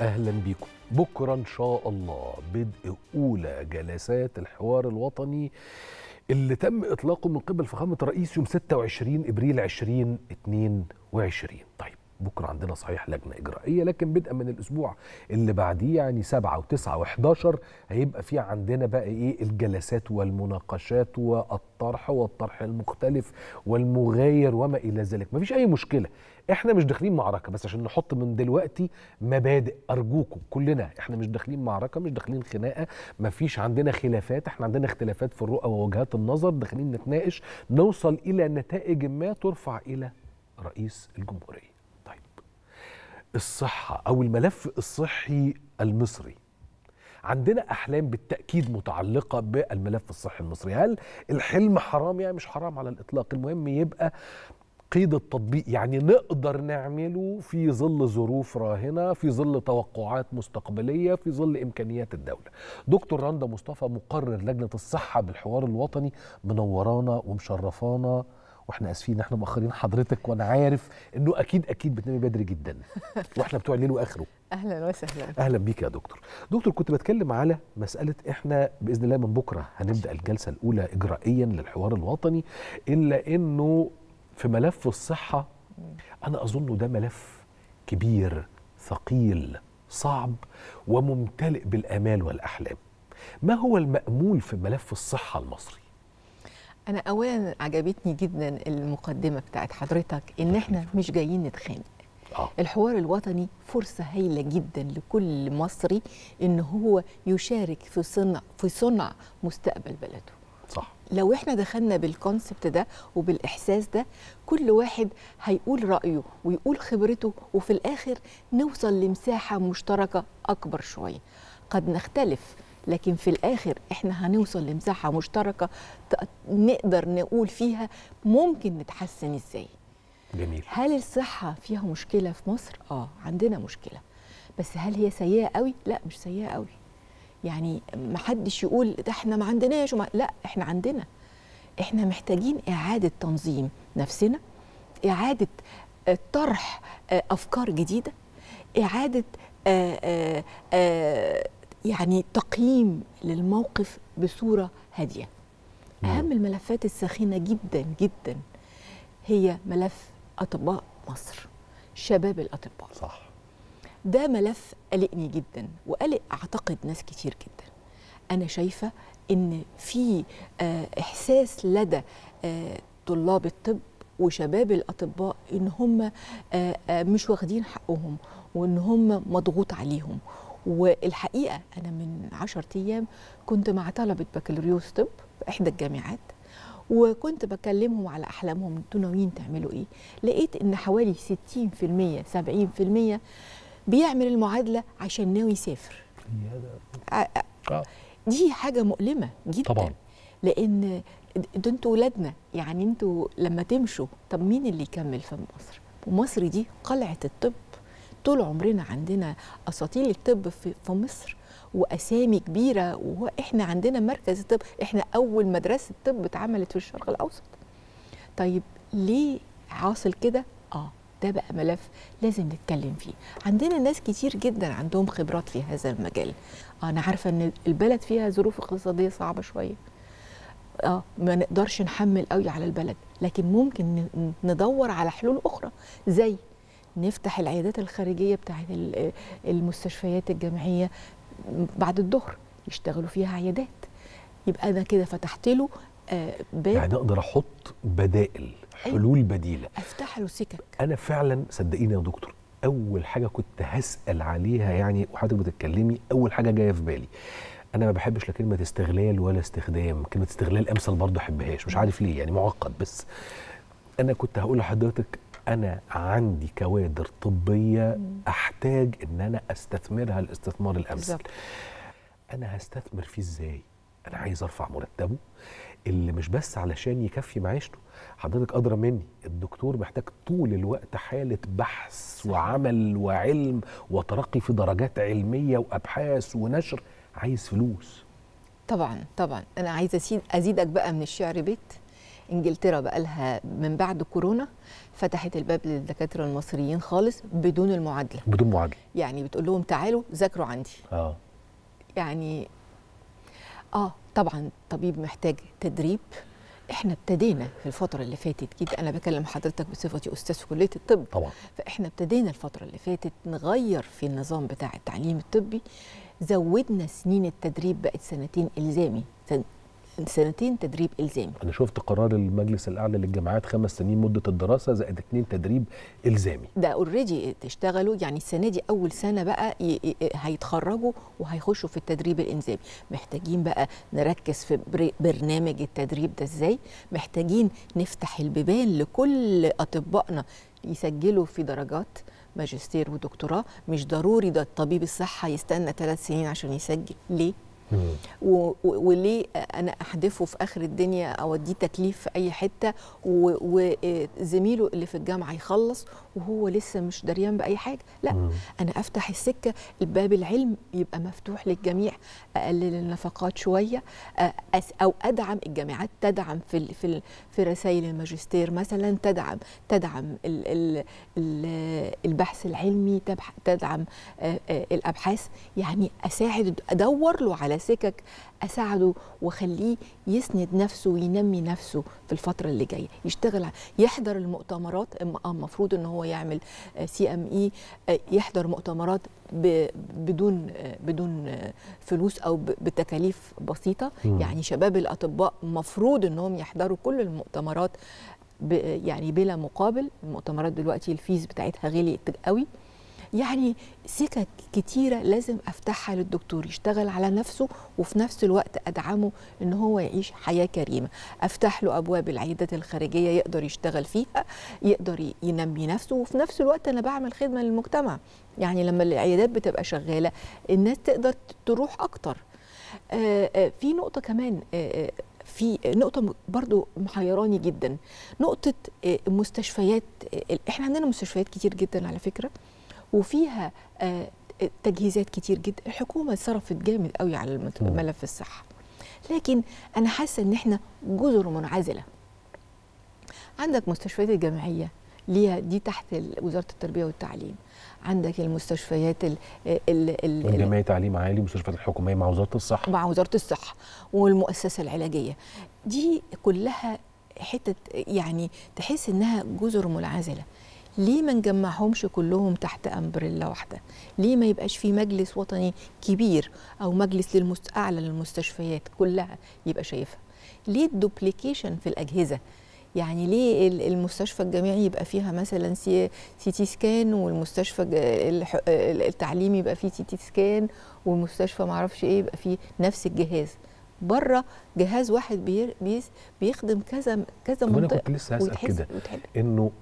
اهلا بيكم بكره ان شاء الله بدء اولى جلسات الحوار الوطني اللي تم اطلاقه من قبل فخامه الرئيس يوم 26 ابريل 2022 طيب بكره عندنا صحيح لجنه اجرائيه لكن بدءا من الاسبوع اللي بعديه يعني 7 و9 و11 هيبقى في عندنا بقى ايه الجلسات والمناقشات والطرح والطرح المختلف والمغاير وما الى ذلك مفيش اي مشكله احنا مش داخلين معركه بس عشان نحط من دلوقتي مبادئ ارجوكم كلنا احنا مش داخلين معركه مش داخلين خناقه مفيش عندنا خلافات احنا عندنا اختلافات في الرؤى ووجهات النظر داخلين نتناقش نوصل الى نتائج ما ترفع الى رئيس الجمهوريه طيب الصحه او الملف الصحي المصري عندنا احلام بالتاكيد متعلقه بالملف الصحي المصري هل الحلم حرام يعني مش حرام على الاطلاق المهم يبقى قيد التطبيق يعني نقدر نعمله في ظل ظروف راهنه في ظل توقعات مستقبليه في ظل امكانيات الدوله دكتور رندا مصطفى مقرر لجنه الصحه بالحوار الوطني منورانا ومشرفانا واحنا اسفين احنا مؤخرين حضرتك وانا عارف انه اكيد اكيد بتنامي بدري جدا واحنا بتوع الليل واخره اهلا وسهلا اهلا بيك يا دكتور دكتور كنت بتكلم على مساله احنا باذن الله من بكره هنبدا الجلسه الاولى اجرائيا للحوار الوطني الا انه في ملف الصحه انا اظن ده ملف كبير ثقيل صعب وممتلئ بالامال والاحلام ما هو المامول في ملف الصحه المصري انا اولا عجبتني جدا المقدمه بتاعت حضرتك ان احنا مش جايين نتخانق آه. الحوار الوطني فرصة هايلة جدا لكل مصري إن هو يشارك في صنع في صنع مستقبل بلده. صح لو احنا دخلنا بالكونسبت ده وبالاحساس ده كل واحد هيقول رايه ويقول خبرته وفي الاخر نوصل لمساحه مشتركه اكبر شويه قد نختلف لكن في الاخر احنا هنوصل لمساحه مشتركه ت- نقدر نقول فيها ممكن نتحسن ازاي جميل هل الصحه فيها مشكله في مصر اه عندنا مشكله بس هل هي سيئه قوي لا مش سيئه قوي يعني ما حدش يقول ده احنا ما عندناش وما لا احنا عندنا احنا محتاجين اعاده تنظيم نفسنا اعاده آه، طرح آه، افكار جديده اعاده آه، آه، آه، يعني تقييم للموقف بصوره هاديه اهم الملفات الساخنه جدا جدا هي ملف اطباء مصر شباب الاطباء صح ده ملف قلقني جدا وقلق اعتقد ناس كتير جدا انا شايفه ان في آه، احساس لدى آه، طلاب الطب وشباب الاطباء ان هم آه، آه، مش واخدين حقهم وان هم مضغوط عليهم والحقيقه انا من عشرة ايام كنت مع طلبه بكالوريوس طب في احدى الجامعات وكنت بكلمهم على احلامهم انتوا ناويين تعملوا ايه لقيت ان حوالي 60% 70% بيعمل المعادله عشان ناوي يسافر ع- آه. دي حاجه مؤلمه جدا طبعاً. لان ده انتوا ولادنا يعني انتوا لما تمشوا طب مين اللي يكمل في مصر ومصر دي قلعه الطب طول عمرنا عندنا اساطيل الطب في, في مصر واسامي كبيره واحنا عندنا مركز الطب احنا اول مدرسه طب اتعملت في الشرق الاوسط طيب ليه حاصل كده اه ده بقى ملف لازم نتكلم فيه عندنا ناس كتير جدا عندهم خبرات في هذا المجال آه انا عارفه ان البلد فيها ظروف اقتصاديه صعبه شويه اه ما نقدرش نحمل قوي على البلد لكن ممكن ن- ندور على حلول اخرى زي نفتح العيادات الخارجيه بتاعت ال- المستشفيات الجامعيه بعد الظهر يشتغلوا فيها عيادات يبقى انا كده فتحت له آه، باب يعني اقدر احط بدائل حلول بديله افتح له سكك انا فعلا صدقيني يا دكتور اول حاجه كنت هسال عليها يعني وحضرتك بتتكلمي اول حاجه جايه في بالي انا ما بحبش لا كلمه استغلال ولا استخدام كلمه استغلال امثل برضه احبهاش مش عارف ليه يعني معقد بس انا كنت هقول لحضرتك انا عندي كوادر طبيه احتاج ان انا استثمرها الاستثمار الامثل بالظبط. انا هستثمر فيه ازاي انا عايز ارفع مرتبه اللي مش بس علشان يكفي معيشته حضرتك ادرى مني الدكتور محتاج طول الوقت حاله بحث وعمل وعلم وترقي في درجات علميه وابحاث ونشر عايز فلوس طبعا طبعا انا عايزه أسيد ازيدك بقى من الشعر بيت انجلترا بقى لها من بعد كورونا فتحت الباب للدكاتره المصريين خالص بدون المعادله بدون معادله يعني بتقول لهم تعالوا ذاكروا عندي اه يعني اه طبعا طبيب محتاج تدريب احنا ابتدينا في الفتره اللي فاتت كده انا بكلم حضرتك بصفتي استاذ في كليه الطب طبعا فاحنا ابتدينا الفتره اللي فاتت نغير في النظام بتاع التعليم الطبي زودنا سنين التدريب بقت سنتين الزامي سن- سنتين تدريب الزامي انا شفت قرار المجلس الاعلى للجامعات خمس سنين مده الدراسه زائد اتنين تدريب الزامي ده اوريدي تشتغلوا يعني السنه دي اول سنه بقى ي- ي- هيتخرجوا وهيخشوا في التدريب الانزامي محتاجين بقى نركز في بر- برنامج التدريب ده ازاي محتاجين نفتح البيبان لكل اطبائنا يسجلوا في درجات ماجستير ودكتوراه مش ضروري ده طبيب الصحه يستنى ثلاث سنين عشان يسجل ليه مم. و- و- وليه انا احدفه في اخر الدنيا اوديه تكليف في اي حته وزميله اللي في الجامعه يخلص وهو لسه مش دريان باي حاجه لا مم. انا افتح السكه الباب العلم يبقى مفتوح للجميع اقلل النفقات شويه أ- أس- او ادعم الجامعات تدعم في ال في ال في رسائل الماجستير مثلا تدعم تدعم ال ال ال البحث العلمي تبح- تدعم آه، آه، الابحاث يعني اساعد ادور له على سكك اساعده واخليه يسند نفسه وينمي نفسه في الفتره اللي جايه يشتغل ع- يحضر المؤتمرات الم- آه، المفروض ان هو يعمل سي ام اي يحضر مؤتمرات ب- بدون آه، بدون آه، فلوس او ب- بتكاليف بسيطه مم. يعني شباب الاطباء مفروض انهم يحضروا كل المؤتمرات ب- يعني بلا مقابل المؤتمرات دلوقتي الفيز بتاعتها غليت قوي يعني سكك كتيرة لازم أفتحها للدكتور يشتغل على نفسه وفي نفس الوقت أدعمه إن هو يعيش حياة كريمة أفتح له أبواب العيادات الخارجية يقدر يشتغل فيها يقدر ي- ينمي نفسه وفي نفس الوقت أنا بعمل خدمة للمجتمع يعني لما العيادات بتبقى شغالة الناس تقدر تروح أكتر آه، آه، في نقطة كمان آه، آه، في نقطة م- برضو محيراني جدا نقطة آه، مستشفيات آه، احنا عندنا مستشفيات كتير جدا على فكرة وفيها آه، تجهيزات كتير جدا الحكومة صرفت جامد قوي على المت- مم. ملف الصحة لكن أنا حاسة إن احنا جزر منعزلة عندك مستشفيات الجامعية ليها دي تحت ال- وزارة التربية والتعليم عندك المستشفيات ال ال ال ال جمعيه تعليم عالي المستشفيات الحكوميه مع وزاره الصحه مع وزاره الصحه والمؤسسه العلاجيه دي كلها حته يعني تحس انها جزر منعزله ليه ما نجمعهمش كلهم تحت امبريلا واحده ليه ما يبقاش في مجلس وطني كبير او مجلس للمست... اعلى للمستشفيات كلها يبقى شايفها ليه الدوبليكيشن في الاجهزه يعني ليه ال- المستشفى الجامعي يبقى فيها مثلا سي, سي تي سكان والمستشفى الج- الح- التعليمي يبقى فيه سي تي سكان والمستشفى معرفش ايه يبقى فيه نفس الجهاز بره جهاز واحد بير- بيس بيخدم كذا كذا طب انا منطقه كنت لسه هسال وتحس- كده وتحل. انه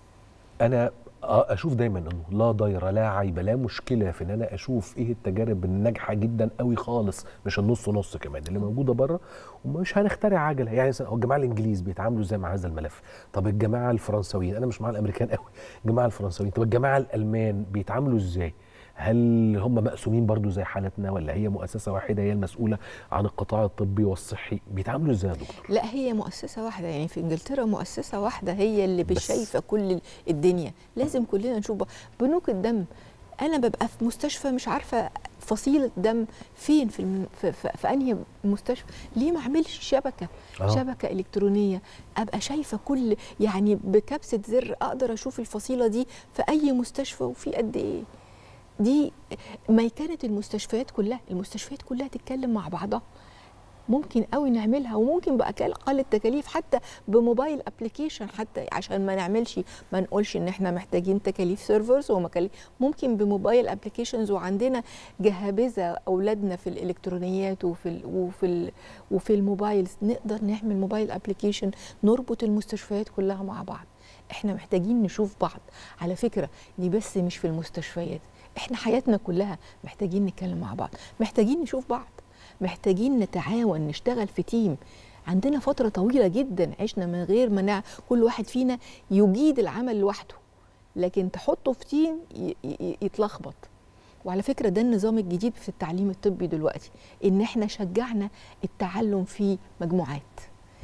انا آه اشوف دايما انه لا ضير لا عيب لا مشكله في ان انا اشوف ايه التجارب الناجحه جدا قوي خالص مش النص نص كمان اللي موجوده بره ومش هنخترع عجله يعني مثلا هو الجماعه الانجليز بيتعاملوا ازاي مع هذا الملف طب الجماعه الفرنساويين انا مش مع الامريكان قوي الجماعه الفرنساويين طب الجماعه الالمان بيتعاملوا ازاي هل هم مقسومين برضو زي حالتنا ولا هي مؤسسه واحده هي المسؤوله عن القطاع الطبي والصحي بيتعاملوا ازاي يا دكتور لا هي مؤسسة واحدة يعني في انجلترا مؤسسة واحدة هي اللي بس. شايفة كل الدنيا لازم كلنا نشوف بقى. بنوك الدم انا ببقى في مستشفى مش عارفة فصيلة دم فين في الم... في, في, في انهي مستشفى ليه ما اعملش شبكة آه. شبكة الكترونية ابقى شايفة كل يعني بكبسة زر اقدر اشوف الفصيلة دي في اي مستشفى وفي قد ايه دي ميكنة المستشفيات كلها المستشفيات كلها تتكلم مع بعضها ممكن قوي نعملها وممكن باقل التكاليف حتى بموبايل ابلكيشن حتى عشان ما نعملش ما نقولش ان احنا محتاجين تكاليف سيرفرز ومكاليف ممكن بموبايل ابلكيشنز وعندنا جهابذه اولادنا في الالكترونيات وفي ال وفي ال وفي الموبايلز نقدر نعمل موبايل ابلكيشن نربط المستشفيات كلها مع بعض احنا محتاجين نشوف بعض على فكره دي بس مش في المستشفيات احنا حياتنا كلها محتاجين نتكلم مع بعض محتاجين نشوف بعض محتاجين نتعاون نشتغل في تيم عندنا فترة طويلة جدا عشنا من غير ما نع... كل واحد فينا يجيد العمل لوحده لكن تحطه في تيم ي... ي... يتلخبط وعلى فكرة ده النظام الجديد في التعليم الطبي دلوقتي ان احنا شجعنا التعلم في مجموعات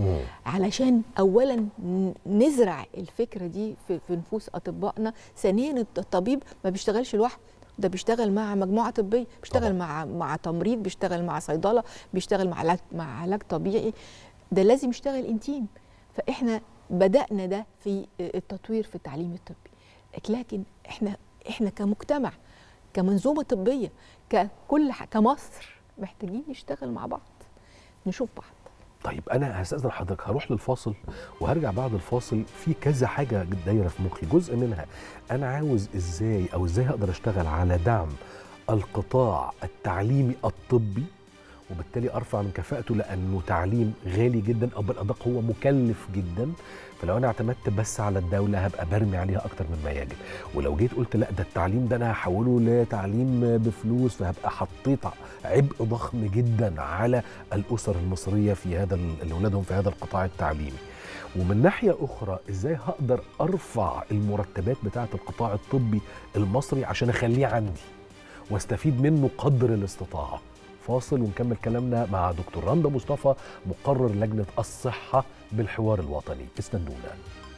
مم. علشان اولا ن- نزرع الفكره دي في, في نفوس اطبائنا ثانيا الطبيب ما بيشتغلش لوحده ده بيشتغل مع مجموعه طبيه بيشتغل طبعاً. مع مع تمريض بيشتغل مع صيدله بيشتغل مع علاج مع علاج طبيعي ده لازم يشتغل انتيم فاحنا بدانا ده في التطوير في التعليم الطبي لكن احنا احنا كمجتمع كمنظومه طبيه ككل ح- كمصر محتاجين نشتغل مع بعض نشوف بعض طيب انا هستاذن حضرتك هروح للفاصل وهرجع بعد الفاصل في كذا حاجه دايره في مخي جزء منها انا عاوز ازاي او ازاي هقدر اشتغل على دعم القطاع التعليمي الطبي وبالتالي ارفع من كفاءته لانه تعليم غالي جدا او بالادق هو مكلف جدا فلو انا اعتمدت بس على الدوله هبقى برمي عليها اكتر مما يجب ولو جيت قلت لا ده التعليم ده انا هحوله لتعليم بفلوس فهبقى حطيت عبء ضخم جدا على الاسر المصريه في هذا ال- اللي اولادهم في هذا القطاع التعليمي ومن ناحيه اخرى ازاي هقدر ارفع المرتبات بتاعه القطاع الطبي المصري عشان اخليه عندي واستفيد منه قدر الاستطاعه فاصل ونكمل كلامنا مع دكتور رندا مصطفى مقرر لجنه الصحه بالحوار الوطني استنونا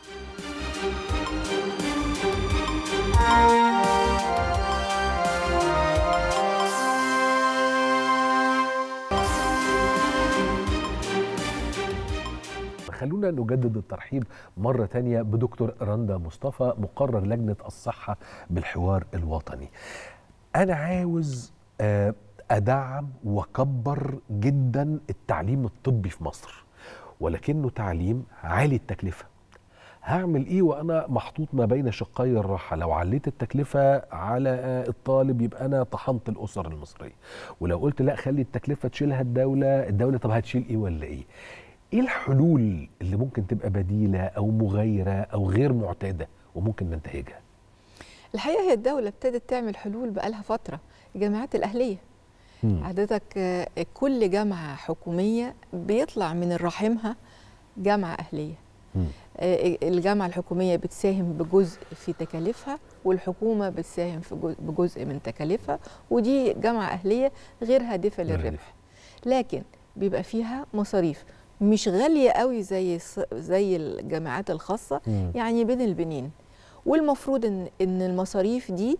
خلونا نجدد الترحيب مرة تانية بدكتور رندا مصطفى مقرر لجنة الصحة بالحوار الوطني أنا عاوز آه، أدعم وأكبر جدا التعليم الطبي في مصر ولكنه تعليم عالي التكلفة هعمل ايه وانا محطوط ما بين شقي الراحه لو عليت التكلفه على آه، الطالب يبقى انا طحنت الاسر المصريه ولو قلت لا خلي التكلفه تشيلها الدوله الدوله طب هتشيل ايه ولا ايه ايه الحلول اللي ممكن تبقى بديله او مغايره او غير معتاده وممكن ننتهجها الحقيقه هي الدوله ابتدت تعمل حلول بقالها فتره الجامعات الاهليه مم. حضرتك آه، كل جامعه حكوميه بيطلع من رحمها جامعه اهليه مم. آه، الجامعه الحكوميه بتساهم بجزء في تكاليفها والحكومه بتساهم في جزء- بجزء من تكاليفها ودي جامعه اهليه غير هادفه غير للربح لكن بيبقى فيها مصاريف مش غاليه قوي زي الص- زي الجامعات الخاصه مم. يعني بين البنين والمفروض ان ان المصاريف دي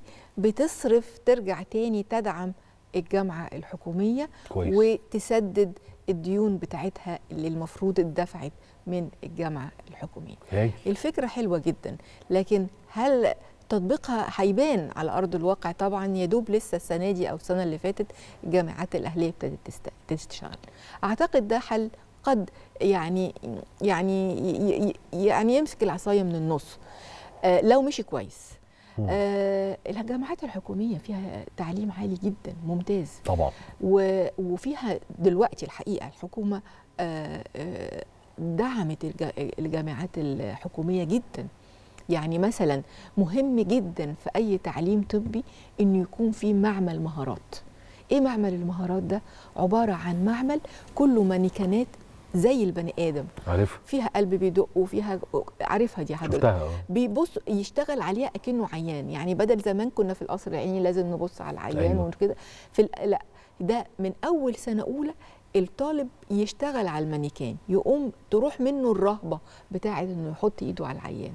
بتصرف ترجع تاني تدعم الجامعه الحكوميه كويس وتسدد الديون بتاعتها اللي المفروض اتدفعت من الجامعه الحكوميه هاي. الفكره حلوه جدا لكن هل تطبيقها هيبان على ارض الواقع طبعا يدوب لسه السنه دي او السنه اللي فاتت الجامعات الاهليه ابتدت تست- تشتغل اعتقد ده حل قد يعني يعني ي- ي- يعني يمسك العصايه من النص آه، لو مشي كويس مم. آه، الجامعات الحكوميه فيها تعليم عالي جدا ممتاز طبعا و- وفيها دلوقتي الحقيقه الحكومه آه، آه، دعمت الج- الجامعات الحكوميه جدا يعني مثلا مهم جدا في اي تعليم طبي انه يكون في معمل مهارات ايه معمل المهارات ده عباره عن معمل كله مانيكانات زي البني ادم عارف فيها قلب بيدق وفيها عارفها دي حضرتك شفتها اه بيبص يشتغل عليها اكنه عيان يعني بدل زمان كنا في القصر العيني لازم نبص على العيان أيوة. أيوة. وكده في ال- لا ده من اول سنه اولى الطالب يشتغل على المانيكان يقوم تروح منه الرهبه بتاعه انه يحط ايده على العيان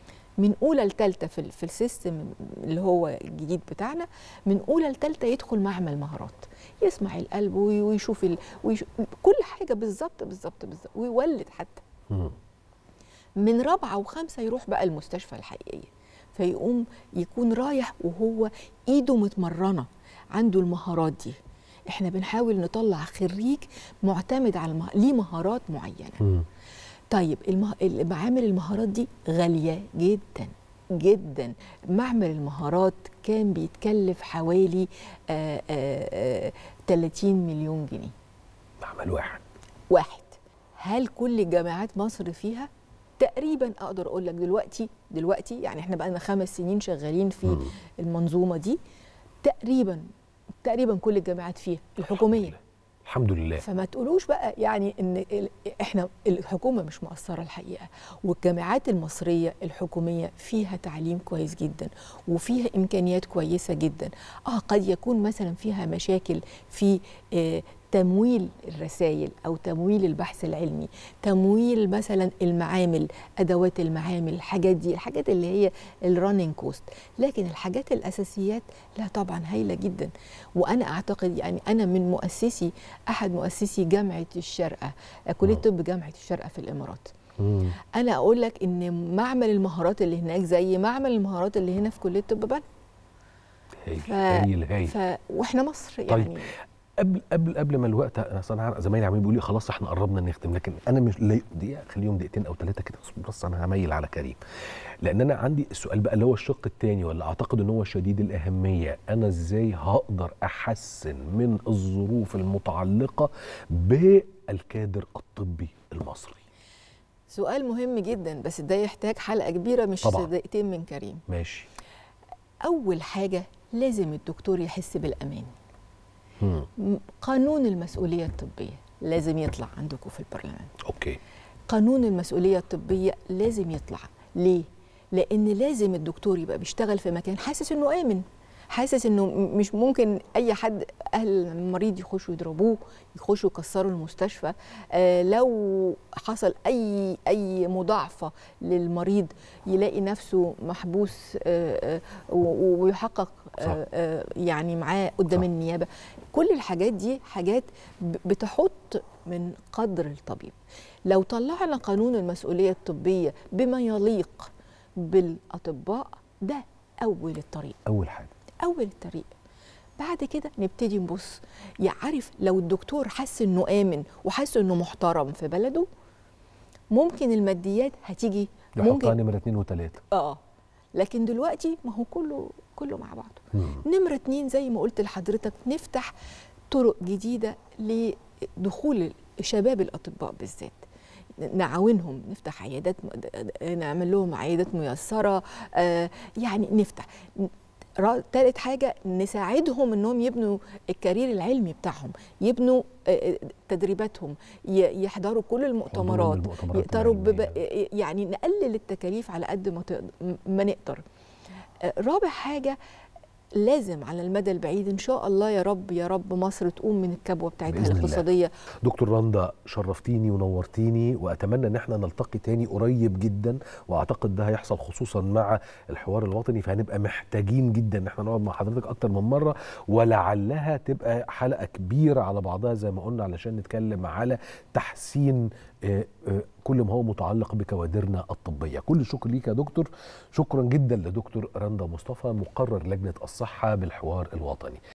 من اولى لثالثه في, ال- في السيستم اللي هو الجديد بتاعنا من اولى لثالثه يدخل معمل مهارات يسمع القلب وي- ويشوف ال... ويشوف كل حاجه بالظبط بالظبط بالظبط ويولد حتى مم. من رابعه وخمسه يروح بقى المستشفى الحقيقيه فيقوم يكون رايح وهو ايده متمرنه عنده المهارات دي احنا بنحاول نطلع خريج معتمد على المه... ليه مهارات معينه مم. طيب المه... معامل المهارات دي غاليه جدا جدا معمل المهارات كان بيتكلف حوالي آآ آآ 30 مليون جنيه معمل واحد واحد هل كل جامعات مصر فيها تقريبا اقدر اقول لك دلوقتي دلوقتي يعني احنا بقى لنا خمس سنين شغالين في مم. المنظومه دي تقريبا تقريبا كل الجامعات فيها الحكوميه الحمد لله فما تقولوش بقى يعني ان ال- احنا الحكومه مش مقصره الحقيقه والجامعات المصريه الحكوميه فيها تعليم كويس جدا وفيها امكانيات كويسه جدا اه قد يكون مثلا فيها مشاكل في آه تمويل الرسائل او تمويل البحث العلمي تمويل مثلا المعامل ادوات المعامل الحاجات دي الحاجات اللي هي الرننج كوست لكن الحاجات الاساسيات لا طبعا هايله جدا وانا اعتقد يعني انا من مؤسسي احد مؤسسي جامعه الشارقه كليه طب جامعه الشارقه في الامارات مم. انا اقول لك ان معمل المهارات اللي هناك زي معمل المهارات اللي هنا في كليه طب بنها هايل ف- هايل هايل ف... واحنا مصر طيب. يعني قبل قبل قبل ما الوقت انا أصل انا زمايلي عمالين بيقولوا لي خلاص احنا قربنا نختم لكن انا مش لا دقيقه خليهم دقيقتين او ثلاثه كده اصبر بس انا هميل على كريم لان انا عندي السؤال بقى اللي هو الشق الثاني واللي اعتقد ان هو شديد الاهميه انا ازاي هقدر احسن من الظروف المتعلقه بالكادر الطبي المصري سؤال مهم جدا بس ده يحتاج حلقه كبيره مش طبعاً. دقيقتين من كريم ماشي اول حاجه لازم الدكتور يحس بالامان مم. م- قانون المسؤوليه الطبيه لازم يطلع عندكم في البرلمان اوكي قانون المسؤوليه الطبيه لازم يطلع ليه لان لازم الدكتور يبقى بيشتغل في مكان حاسس انه امن حاسس انه م- مش ممكن اي حد اهل المريض يخشوا يضربوه يخشوا يكسروا المستشفى آه لو حصل اي اي مضاعفه للمريض يلاقي نفسه محبوس آه آه و- ويحقق صح. آه آه يعني معاه قدام صح. النيابه كل الحاجات دي حاجات ب- بتحط من قدر الطبيب لو طلعنا قانون المسؤوليه الطبيه بما يليق بالاطباء ده اول الطريق اول حاجه اول الطريق بعد كده نبتدي نبص يعرف لو الدكتور حس انه امن وحس انه محترم في بلده ممكن الماديات هتيجي يحطها ممكن نمره اثنين وثلاثه اه لكن دلوقتي ما هو كله كله مع بعضه مم. نمرة اتنين زي ما قلت لحضرتك نفتح طرق جديدة لدخول شباب الأطباء بالذات نعاونهم نفتح عيادات نعمل لهم عيادات ميسرة آه يعني نفتح را- تالت حاجة نساعدهم انهم يبنوا الكارير العلمي بتاعهم يبنوا آه، آه، تدريباتهم ي- يحضروا كل المؤتمرات المؤتمرات يقدروا بب... العلمية. يعني نقلل التكاليف على قد ما, تقدر ما نقدر آه، رابع حاجة لازم على المدى البعيد ان شاء الله يا رب يا رب مصر تقوم من الكبوه بتاعتها بإذن الله. الاقتصاديه دكتور رندا شرفتيني ونورتيني واتمنى ان احنا نلتقي تاني قريب جدا واعتقد ده هيحصل خصوصا مع الحوار الوطني فهنبقى محتاجين جدا ان احنا نقعد مع حضرتك اكتر من مره ولعلها تبقى حلقه كبيره على بعضها زي ما قلنا علشان نتكلم على تحسين آه، آه، كل ما هو متعلق بكوادرنا الطبيه كل الشكر ليك يا دكتور شكرا جدا لدكتور رندا مصطفى مقرر لجنه الصحه بالحوار الوطني